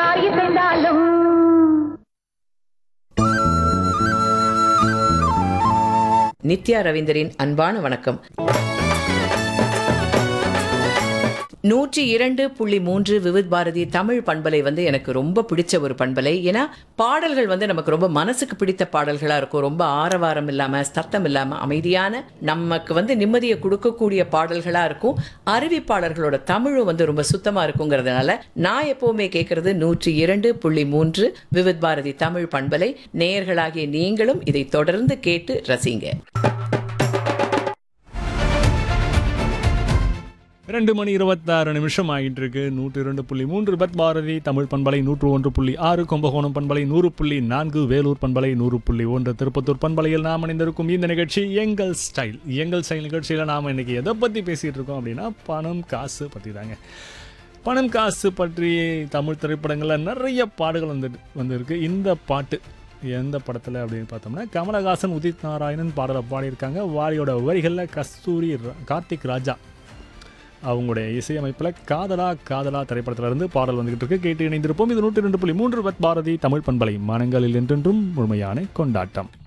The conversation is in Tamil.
இசைந்தாலும் நித்யா ரவீந்தரின் அன்பான வணக்கம் நூற்றி இரண்டு புள்ளி மூன்று விவித் பாரதி தமிழ் பண்பலை வந்து எனக்கு ரொம்ப பிடிச்ச ஒரு பண்பலை ஏன்னா பாடல்கள் வந்து நமக்கு ரொம்ப மனசுக்கு பிடித்த பாடல்களாக இருக்கும் ரொம்ப ஆரவாரம் இல்லாமல் சத்தம் இல்லாமல் அமைதியான நமக்கு வந்து நிம்மதியை கொடுக்கக்கூடிய பாடல்களாக இருக்கும் அறிவிப்பாளர்களோட தமிழும் வந்து ரொம்ப சுத்தமாக இருக்குங்கிறதுனால நான் எப்போவுமே கேட்குறது நூற்றி இரண்டு புள்ளி மூன்று விவித் பாரதி தமிழ் பண்பலை நேயர்களாகிய நீங்களும் இதை தொடர்ந்து கேட்டு ரசிங்க ரெண்டு மணி இருபத்தாறு நிமிஷம் ஆகிட்டு இருக்கு நூற்று இரண்டு புள்ளி மூன்று பத் பாரதி தமிழ் பண்பலை நூற்று ஒன்று புள்ளி ஆறு கும்பகோணம் பண்பலை நூறு புள்ளி நான்கு வேலூர் பண்பலை நூறு புள்ளி ஒன்று திருப்பத்தூர் பண்பலையில் நாம் இணைந்திருக்கும் இந்த நிகழ்ச்சி எங்கள் ஸ்டைல் எங்கள் ஸ்டைல் நிகழ்ச்சியில் நாம் இன்னைக்கு எதை பற்றி பேசிகிட்டு இருக்கோம் அப்படின்னா பணம் காசு பற்றி தாங்க பணம் காசு பற்றி தமிழ் திரைப்படங்களில் நிறைய பாடுகள் வந்து வந்திருக்கு இந்த பாட்டு எந்த படத்தில் அப்படின்னு பார்த்தோம்னா கமலஹாசன் உதித் நாராயணன் பாடலை பாடியிருக்காங்க வாரியோட வரிகளில் கஸ்தூரி ரா- கார்த்திக் ராஜா அவங்களுடைய இசையமைப்பில் காதலா காதலா திரைப்படத்துல இருந்து பாடல் வந்துகிட்டு இருக்கு கேட்டு இணைந்திருப்போம் இது நூற்றி ரெண்டு புள்ளி மூன்று பத் பாரதி தமிழ் பண்பலை மனங்களில் என்றென்றும் முழுமையான கொண்டாட்டம்